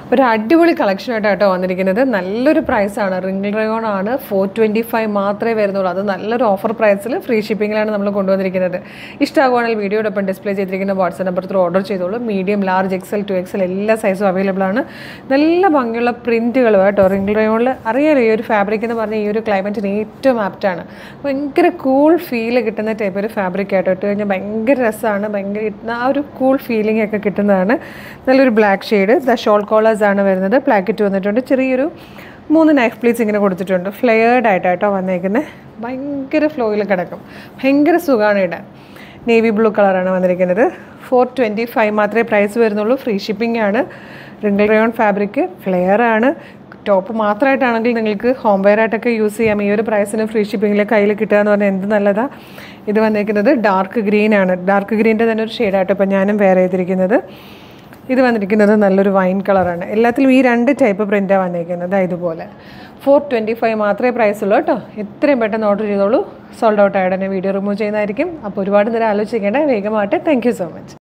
ഒരു അടിപൊളി കളക്ഷനായിട്ടാണ് കേട്ടോ വന്നിരിക്കുന്നത് നല്ലൊരു പ്രൈസാണ് റിംഗ് റയോൺ ആണ് ഫോർ ട്വൻറ്റി ഫൈവ് മാത്രമേ വരുന്നുള്ളൂ അത് നല്ലൊരു ഓഫർ പ്രൈസിൽ ഫ്രീ ഷിപ്പിങ്ങിലാണ് നമ്മൾ കൊണ്ടുവന്നിരിക്കുന്നത് ഇഷ്ടമാകുവാണെങ്കിൽ വീഡിയോടൊപ്പം ഡിസ്പ്ലേ ചെയ്തിരിക്കുന്ന വാട്സാപ്പ് നമ്പർ ത്രൂ ഓർഡർ ചെയ്തോളൂ medium large XL two XL എല്ലാ സൈസും അവൈലബിൾ ആണ് നല്ല ഭംഗിയുള്ള പ്രിൻറ്റുകൾ കേട്ടോ റിംഗ് റയോണിൽ അറിയാലോ ഈ ഒരു ഫാബ്രിക് എന്ന് പറഞ്ഞാൽ ഈ ഒരു ക്ലൈമറ്റിന് ഏറ്റവും ആപ്റ്റാണ് ഭയങ്കര കൂൾ ഫീൽ കിട്ടുന്ന ടൈപ്പ് ഒരു ഫാബ്രിക് ആയിട്ട് ഇട്ട് കഴിഞ്ഞാൽ ഭയങ്കര രസമാണ് ഭയങ്കര ആ ഒരു കൂൾ ഫീലിംഗ് ഒക്കെ കിട്ടുന്നതാണ് നല്ലൊരു black shade the shawl collars ആണ് വരുന്നത് പ്ലാക്കറ്റ് വന്നിട്ടുണ്ട് ചെറിയൊരു മൂന്ന് നൈഫ് പ്ലീറ്റ്സ് ഇങ്ങനെ കൊടുത്തിട്ടുണ്ട് ഫ്ലെയർഡ് ആയിട്ടാട്ടോ വന്നേക്കുന്നത് ഭയങ്കര ഫ്ലോയിൽ കിടക്കും ഭയങ്കര സുഖമാണ് ഇടാൻ നേവി ബ്ലൂ കളറാണ് വന്നിരിക്കുന്നത് ഫോർ ട്വൻറ്റി ഫൈവ് മാത്രമേ പ്രൈസ് വരുന്നുള്ളൂ ഫ്രീ ഷിപ്പിംഗ് ആണ് റിംഗിൾ റയോൺ ഫാബ്രിക് ഫ്ലെയർ ആണ് ടോപ്പ് മാത്രമായിട്ടാണെങ്കിൽ നിങ്ങൾക്ക് ഹോം വെയർ ആയിട്ടൊക്കെ യൂസ് ചെയ്യാം ഈ ഒരു പ്രൈസിന് ഫ്രീ ഷിപ്പിങ്ങിൽ കയ്യിൽ കിട്ടുക എന്ന് പറഞ്ഞാൽ എന്ത് നല്ലതാണ് ഇത് വന്നിരിക്കുന്നത് ഡാർക്ക് ഗ്രീൻ ആണ് ഡാർക്ക് ഗ്രീൻ്റെ തന്നെ ഒരു ഷെയ്ഡായിട്ട് ഇപ്പോൾ ഞാനും വെയർ ചെയ്തിരിക്കുന്നത് ഇത് വന്നിരിക്കുന്നത് നല്ലൊരു വൈൻ കളറാണ് എല്ലാത്തിലും ഈ രണ്ട് ടൈപ്പ് പ്രിൻ്റാണ് വന്നിരിക്കുന്നത് ഇതുപോലെ ഫോർ ട്വൻറ്റി ഫൈവ് മാത്രമേ പ്രൈസ് ഉള്ളൂ കേട്ടോ എത്രയും പെട്ടെന്ന് ഓർഡർ ചെയ്തോളൂ സോൾഡ് ഔട്ട് ആയിട്ട് തന്നെ വീഡിയോ റിമൂവ് ചെയ്യുന്നതായിരിക്കും അപ്പോൾ ഒരുപാട് നേരം ആലോചിക്കേണ്ട വേഗമാട്ടെ താങ്ക് യു സോ മച്ച്